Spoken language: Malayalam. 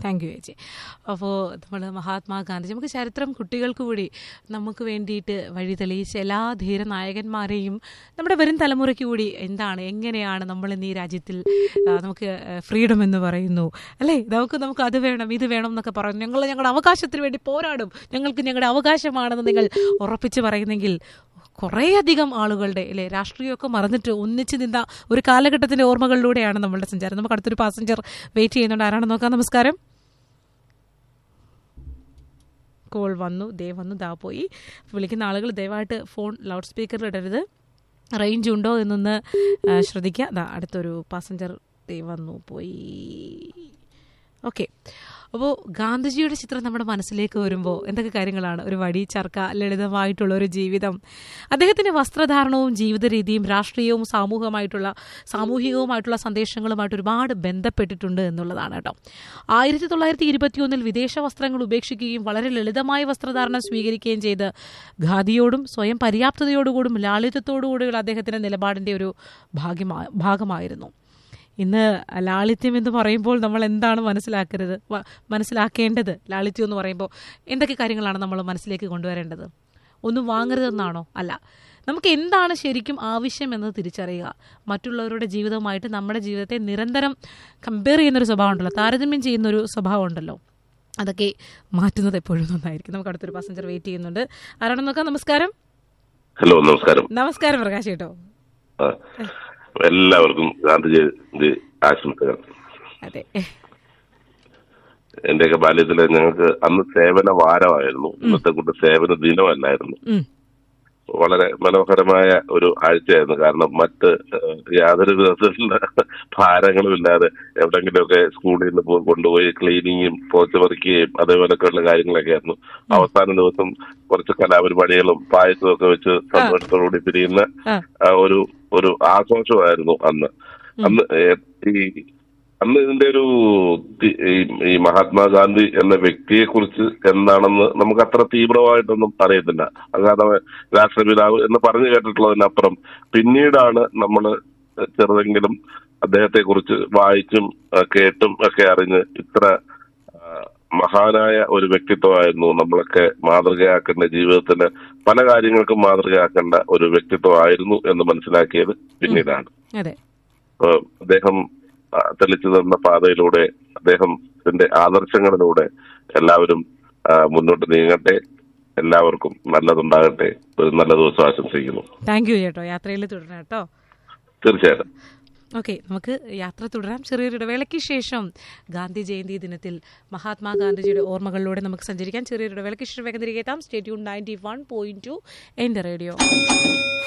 താങ്ക് യു ചേച്ചി അപ്പോൾ നമ്മൾ മഹാത്മാഗാന്ധി നമുക്ക് ചരിത്രം കുട്ടികൾക്ക് കൂടി നമുക്ക് വേണ്ടിയിട്ട് വഴി തെളിയിച്ച എല്ലാ ധീര നായകന്മാരെയും നമ്മുടെ വരും തലമുറയ്ക്ക് കൂടി എന്താണ് എങ്ങനെയാണ് നമ്മൾ ഇന്ന് ഈ രാജ്യത്തിൽ ആ, നമുക്ക് ഫ്രീഡം എന്ന് പറയുന്നു അല്ലേ നമുക്ക് നമുക്ക് അത് വേണം ഇത് വേണം എന്നൊക്കെ പറഞ്ഞു ഞങ്ങൾ ഞങ്ങളുടെ അവകാശത്തിന് വേണ്ടി പോരാടും ഞങ്ങൾക്ക് ഞങ്ങളുടെ അവകാശമാണെന്ന് നിങ്ങൾ ഉറപ്പിച്ച് പറയുന്നെങ്കിൽ കുറേയധികം ആളുകളുടെ അല്ലേ രാഷ്ട്രീയമൊക്കെ മറന്നിട്ട് ഒന്നിച്ച് നിന്ന ഒരു കാലഘട്ടത്തിന്റെ ഓർമ്മകളിലൂടെയാണ് നമ്മളുടെ സഞ്ചാരം നമുക്ക് അടുത്തൊരു പാസഞ്ചർ വെയിറ്റ് ചെയ്യുന്നുണ്ട് ആരാണെന്ന് നോക്കാം നമസ്കാരം കോൾ വന്നു ദേ വന്നു ദാ പോയി വിളിക്കുന്ന ആളുകൾ ദയവായിട്ട് ഫോൺ ലൗഡ് സ്പീക്കറിൽ ഇടരുത് റേഞ്ച് ഉണ്ടോ എന്നൊന്ന് ആ, ശ്രദ്ധിക്കുക ദാ അടുത്തൊരു പാസഞ്ചർ ദേ വന്നു പോയി ഓക്കെ അപ്പോൾ ഗാന്ധിജിയുടെ ചിത്രം നമ്മുടെ മനസ്സിലേക്ക് വരുമ്പോൾ എന്തൊക്കെ കാര്യങ്ങളാണ് ഒരു വടി ചർക്ക ലളിതമായിട്ടുള്ള ഒരു ജീവിതം അദ്ദേഹത്തിൻ്റെ വസ്ത്രധാരണവും ജീവിത രീതിയും രാഷ്ട്രീയവും സാമൂഹികമായിട്ടുള്ള സാമൂഹികവുമായിട്ടുള്ള സന്ദേശങ്ങളുമായിട്ട് ഒരുപാട് ബന്ധപ്പെട്ടിട്ടുണ്ട് എന്നുള്ളതാണ് കേട്ടോ ആയിരത്തി തൊള്ളായിരത്തി ഇരുപത്തിയൊന്നിൽ വിദേശ വസ്ത്രങ്ങൾ ഉപേക്ഷിക്കുകയും വളരെ ലളിതമായ വസ്ത്രധാരണം സ്വീകരിക്കുകയും ചെയ്ത് ഖാദിയോടും സ്വയം പര്യാപ്തതയോടുകൂടും ലാളിത്യത്തോടുകൂടിയുള്ള അദ്ദേഹത്തിൻ്റെ നിലപാടിൻ്റെ ഒരു ഭാഗ്യമാ ഭാഗമായിരുന്നു ഇന്ന് ലാളിത്യം എന്ന് പറയുമ്പോൾ നമ്മൾ എന്താണ് മനസ്സിലാക്കരുത് വ- മനസ്സിലാക്കേണ്ടത് ലാളിത്യം എന്ന് പറയുമ്പോൾ എന്തൊക്കെ കാര്യങ്ങളാണ് നമ്മൾ മനസ്സിലേക്ക് കൊണ്ടുവരേണ്ടത് ഒന്നും വാങ്ങരുതെന്നാണോ അല്ല നമുക്ക് എന്താണ് ശരിക്കും ആവശ്യം എന്ന് തിരിച്ചറിയുക മറ്റുള്ളവരുടെ ജീവിതവുമായിട്ട് നമ്മുടെ ജീവിതത്തെ നിരന്തരം കമ്പയർ ചെയ്യുന്നൊരു സ്വഭാവം ഉണ്ടല്ലോ താരതമ്യം ചെയ്യുന്നൊരു സ്വഭാവം ഉണ്ടല്ലോ അതൊക്കെ മാറ്റുന്നത് എപ്പോഴും നന്നായിരിക്കും നമുക്ക് അടുത്തൊരു പാസഞ്ചർ വെയിറ്റ് ചെയ്യുന്നുണ്ട് ആരാണെന്ന് നോക്കാം നമസ്കാരം ഹലോ നമസ്കാരം നമസ്കാരം പ്രകാശ് കേട്ടോ ആ, എല്ലാവർക്കും ഗാന്ധി ജയന്തി ആശംസകൾ അതെ എന്റെയൊക്കെ ബാല്യത്തില് ഞങ്ങൾക്ക് അന്ന് സേവന വാരമായിരുന്നു ഇന്നത്തെ കൂട്ട് സേവന ദിനമല്ലായിരുന്നു ഉം. വളരെ മനോഹരമായ ഒരു ആഴ്ചയായിരുന്നു കാരണം മറ്റ് ഏഹ്, യാതൊരു വിധത്തിലുള്ള ഭാരങ്ങളും ഇല്ലാതെ എവിടെങ്കിലുമൊക്കെ സ്കൂളിൽ നിന്ന് പോ- കൊണ്ടുപോയി ക്ലീനിങ്ങും പോച്ച് പറിക്കുകയും അതേപോലൊക്കെയുള്ള കാര്യങ്ങളൊക്കെ ആയിരുന്നു അവസാന ദിവസം കുറച്ച് കലാപരിപാടികളും പായസവും ഒക്കെ വെച്ച് സന്തോഷത്തോടുകൂടി പിരിയുന്ന ആ. ആ, ഒരു ഒരു ആഘോഷമായിരുന്നു അന്ന് അന്ന് ഏ- ഈ അന്ന് ഇതിന്റെ ഒരു തി- ഈ- ഈ മഹാത്മാഗാന്ധി എന്ന വ്യക്തിയെ കുറിച്ച് എന്താണെന്ന് നമുക്ക് അത്ര തീവ്രമായിട്ടൊന്നും അറിയത്തില്ല അല്ലാതെ രാഷ്ട്രപിതാവ് എന്ന് പറഞ്ഞു കേട്ടിട്ടുള്ളതിനപ്പുറം പിന്നീടാണ് നമ്മൾ ചെറുതെങ്കിലും അദ്ദേഹത്തെ കുറിച്ച് വായിച്ചും ആ, കേട്ടും ഒക്കെ അറിഞ്ഞ് ഇത്ര ആ, മഹാനായ ഒരു വ്യക്തിത്വമായിരുന്നു നമ്മളൊക്കെ മാതൃകയാക്കേണ്ട ജീവിതത്തിന് പല കാര്യങ്ങൾക്കും മാതൃകയാക്കേണ്ട ഒരു വ്യക്തിത്വമായിരുന്നു എന്ന് മനസ്സിലാക്കിയത് പിന്നീടാണ് അതെ ഏഹ് അദ്ദേഹം ആ, തെളിച്ചു തന്ന പാതയിലൂടെ അദ്ദേഹത്തിന്റെ ആദർശങ്ങളിലൂടെ എല്ലാവരും ആ, മുന്നോട്ട് നീങ്ങട്ടെ എല്ലാവർക്കും നല്ലതുണ്ടാകട്ടെ ഒരു നല്ല ദിവസം ആശംസിക്കുന്നു താങ്ക് യു ചേട്ടോ യാത്രയിൽ തുടരണം കേട്ടോ തീർച്ചയായിട്ടും ഓക്കെ നമുക്ക് യാത്ര തുടരാം ചെറിയൊരു ഇടവേളയ്ക്ക് ശേഷം ഗാന്ധി ജയന്തി ദിനത്തിൽ മഹാത്മാഗാന്ധിജിയുടെ ഓർമ്മകളിലൂടെ നമുക്ക് സഞ്ചരിക്കാം ചെറിയൊരു ഇടവേളയ്ക്ക് ശേഷം വേഗം തിരികെ എത്താം stay tuned ninety one point two എൻ്റെ റേഡിയോ